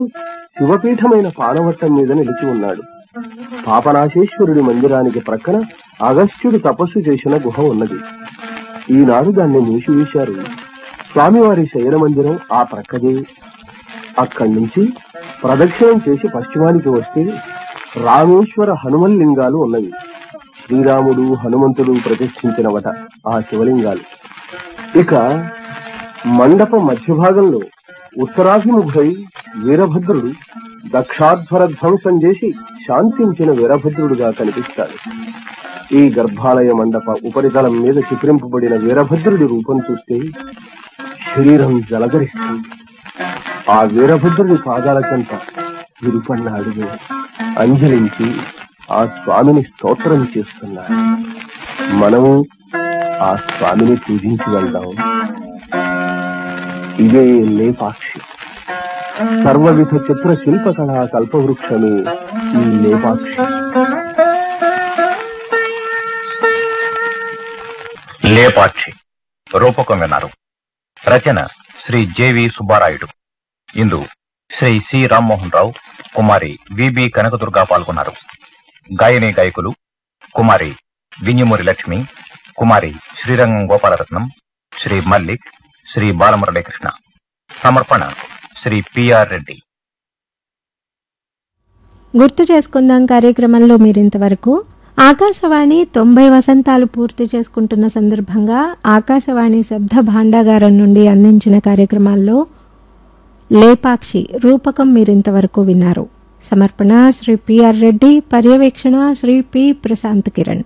శివపీఠమైన పానవట్టం మీద నిలిచి ఉన్నాడు పాపనాశేశ్వరుడి మందిరానికి ప్రక్కన అగస్త్యుడు తపస్సు చేసిన గుహ ఉన్నది ఈనాడు దాన్ని మూసివేశారు స్వామివారి శయన మందిరం ఆ ప్రక్కదే అక్కడి నుంచి ప్రదక్షిణం చేసి పశ్చిమానికి వస్తే రామేశ్వర హనుమన్ లింగాలు ఉన్నవి శ్రీరాముడు హనుమంతుడు ప్రతిష్ఠించినవట ఆ శివలింగాలు ఇక మండప మధ్య భాగంలో ఉత్తరాభిముఖుడై వీరభద్రుడు దక్షాధ్వర ధ్వంసం చేసి శాంతించిన వీరభద్రుడుగా కనిపిస్తాడు ఈ గర్భాలయ మండప ఉపరితలం మీద చిత్రింపబడిన వీరభద్రుడి రూపం చూస్తే శరీరం జలధరిస్తుంది ఆ వీరభద్రుడి పాదాల చెంత విరుపన్న అడుగు అంజలించి ఆ స్వామిని స్తోత్రం చేస్తున్నాడు మనము ఆ స్వామిని పూజించి వెళ్దాం ఇదే లేపాక్షి సర్వవిధ చిత్ర శిల్పకళా కల్పవృక్షమే ఈ లేపాక్షి లేపాక్షి రూపకం విన్నారు రచన శ్రీ జేవి సుబ్బారాయుడు ఇందు శ్రీ సి రామ్మోహన్ రావు కుమారి విబి కనకదుర్గ పాల్గొన్నారు గాయని గాయకులు కుమారి వింజమూరి లక్ష్మి కుమారి శ్రీరంగం గోపాలరత్నం శ్రీ మల్లిక్ శ్రీ బాలమురళీకృష్ణ సమర్పణ శ్రీ పిఆర్ రెడ్డి గుర్తు చేసుకుందాం కార్యక్రమంలో మీరింతవరకు ఆకాశవాణి తొంభై వసంతాలు పూర్తి చేసుకుంటున్న సందర్భంగా ఆకాశవాణి శబ్ద భాండాగారం నుండి అందించిన కార్యక్రమాల్లో లేపాక్షి రూపకం మీరింతవరకు విన్నారు సమర్పణ శ్రీ పిఆర్ రెడ్డి పర్యవేక్షణ శ్రీ పి ప్రశాంత్ కిరణ్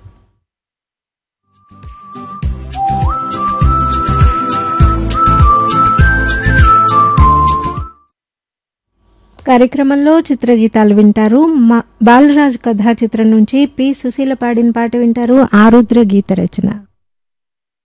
కార్యక్రమంలో చిత్రగీతాలు వింటారు మా బాలరాజు కథా చిత్రం నుంచి పి సుశీల పాడిన పాట వింటారు ఆరుద్ర గీత రచన